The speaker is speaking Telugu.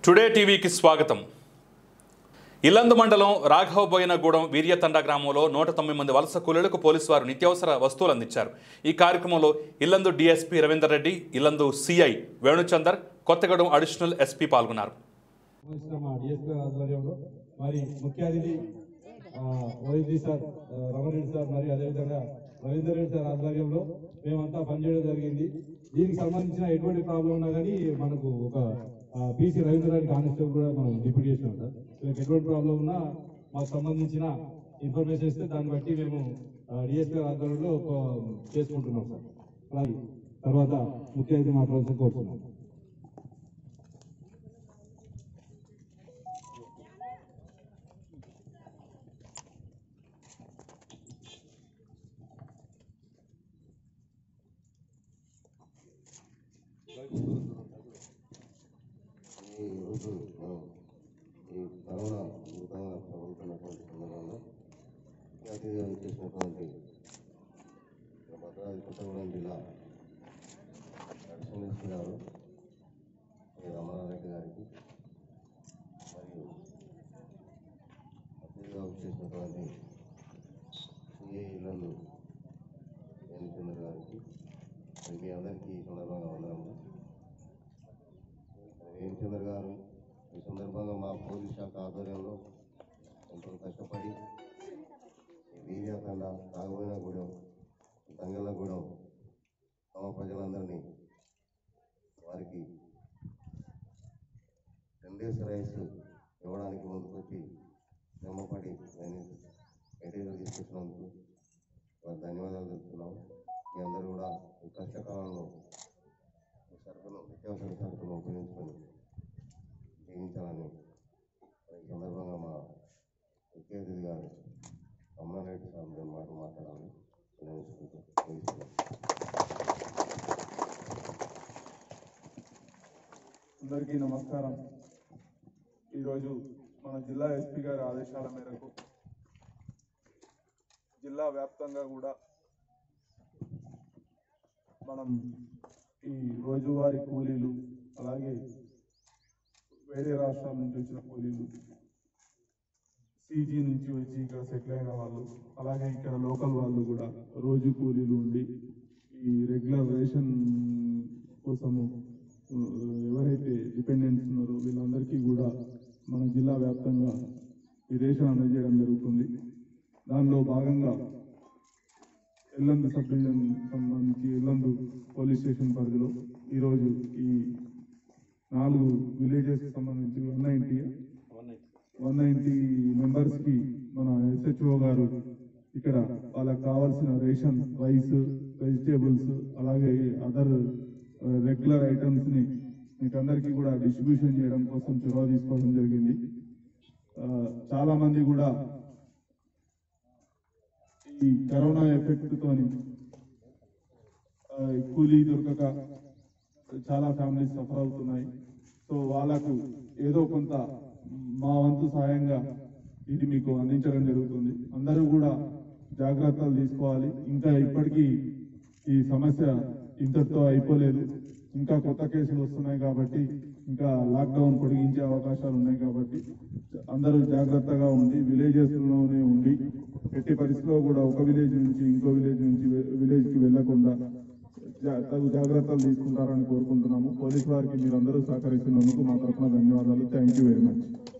టుడే టీవీకి స్వాగతం ఇల్లందు మండలం రాఘవబోయినగూడెం వీర్యతండ గ్రామంలో నూట తొమ్మిది మంది వలస కూలీలకు పోలీసు వారు నిత్యావసర వస్తువులు అందించారు ఈ కార్యక్రమంలో Yellandu DSP Ravinder Reddy Yellandu CI Venuchander Kothagudem additional SP పాల్గొన్నారు సంబంధించిన మా డిఎస్పీ ఆధ్వర్యంలో మరి ముఖ్య అతిథి ఆ, వైద్య సార్ ఆ, రమణరెడ్డి సార్ మరి అదేవిధంగా రవీందర్ రెడ్డి సార్ ఆధ్వర్యంలో మేమంతా పనిచేయడం జరిగింది దీనికి సంబంధించిన ఎటువంటి ప్రాబ్లం ఉన్నా కానీ మనకు ఒక బీసీ రవీంద్ర రెడ్డి కానిస్టేబుల్ కూడా మనం డిప్యూటీ చేసినాం సార్ మీకు ఎటువంటి ప్రాబ్లం ఉన్నా మాకు సంబంధించిన ఇన్ఫర్మేషన్ ఇస్తే దాన్ని బట్టి మేము డిఎస్పీ ఆధ్వర్యంలో ఒక చేసుకుంటున్నాం సార్ అలాగే తర్వాత ముఖ్య అతిథి మాట్లాడాల్సి కోరుతున్నాం ఈ రోజు మనం ఈ కరోనా మృతంగా ప్రబలుతున్నటువంటి సందర్భంలో ముఖ్య అతిథిగా వచ్చేసినటువంటి భద్రాద్రి కొత్తగూడెం జిల్లా అడిషనల్ ఎస్పీ గారు శ్రీ రమణారెడ్డి గారికి మరియు అతిథిగా వచ్చేసినటువంటి సిఏ ఇల్లందు వేణుచంద్ర గారికి మరి మీ అందరికీ ఈ సందర్భంగా వందనము వేమచంద్ర గారు ఈ సందర్భంగా మా పోలీస్ శాఖ ఆధ్వర్యంలో ఎంతో కష్టపడి ఈ వీర్యాతండ రాఘవైనగూడెం తంగళ్ళగూడెం గ్రామ ప్రజలందరినీ వారికి టెన్ డేస్ రైస్ ఇవ్వడానికి ముందుకొచ్చి శ్రమపడి నేను మెటీరియల్ తీసుకొచ్చినందుకు వారికి ధన్యవాదాలు తెలుపుతున్నాం మీ అందరూ కూడా ఈ కష్టకాలంలో ఈ సరుకును నిత్యావసర సరుకును ఉపయోగించుకొని జీవించాలని ఈ సందర్భంగా మా ముఖ్య అతిథి గారు రమణారెడ్డి సార్ రెండు మాటలు మాట్లాడాలని వినవించుకుంటూ ముగిస్తున్నాను. అందరికీ నమస్కారం ఈరోజు మన జిల్లా ఎస్పీ గారి ఆదేశాల మేరకు జిల్లా వ్యాప్తంగా కూడా మనం ఈ రోజువారీ కూలీలు అలాగే వేరే రాష్ట్రాల నుంచి వచ్చిన కూలీలు సీజీ నుంచి వచ్చి ఇక్కడ సెటిల్ అయిన వాళ్ళు అలాగే ఇక్కడ లోకల్ వాళ్ళు కూడా రోజు కూలీలు ఉండి ఈ రెగ్యులర్ రేషన్ కోసము ఆ, ఎవరైతే డిపెండెంట్స్ ఉన్నారో వీళ్ళందరికీ కూడా మన జిల్లా వ్యాప్తంగా ఈ రేషన్ అందజేయడం జరుగుతుంది దానిలో భాగంగా ఎల్లందు సబ్ డివిజన్ సంబంధించి ఎల్లందు పోలీస్ స్టేషన్ పరిధిలో ఈరోజు ఈ నాలుగు విలేజెస్ సంబంధించి వన్ నైంటీ వన్ నైంటీ మెంబర్స్కి మన ఎస్హెచ్ఓ గారు ఇక్కడ వాళ్ళకి కావాల్సిన రేషన్ రైస్ వెజిటేబుల్స్ అలాగే అదర్ రెగ్యులర్ ఐటమ్స్ ని మీకు అందరికీ కూడా డిస్ట్రిబ్యూషన్ చేయడం కోసం చొరవ తీసుకోవడం జరిగింది ఆ, చాలా మంది కూడా ఈ కరోనా ఎఫెక్ట్ తోని ఆ, కూలీ దొరకక చాలా ఫ్యామిలీస్ సఫర్ అవుతున్నాయి సో వాళ్ళకు ఏదో కొంత మా వంతు సహాయంగా ఇది మీకు అందించడం జరుగుతుంది అందరూ కూడా జాగ్రత్తలు తీసుకోవాలి ఇంకా ఇప్పటికీ ఈ సమస్య ఇంతటితో అయిపోలేదు ఇంకా కొత్త కేసులు వస్తున్నాయి కాబట్టి ఇంకా లాక్డౌన్ పొడిగించే అవకాశాలు ఉన్నాయి కాబట్టి అందరూ జాగ్రత్తగా ఉండి విలేజెస్ లోనే ఉండి ఎట్టి పరిస్థితిలో కూడా ఒక విలేజ్ నుంచి ఇంకో విలేజ్ నుంచి విలేజ్ కి వెళ్లకుండా జా- తగు జాగ్రత్తలు తీసుకుంటారని కోరుకుంటున్నాము పోలీసు వారికి మీరందరూ సహకరిస్తున్నందుకు మా తరఫున ధన్యవాదాలు థ్యాంక్ యూ వెరీ మచ్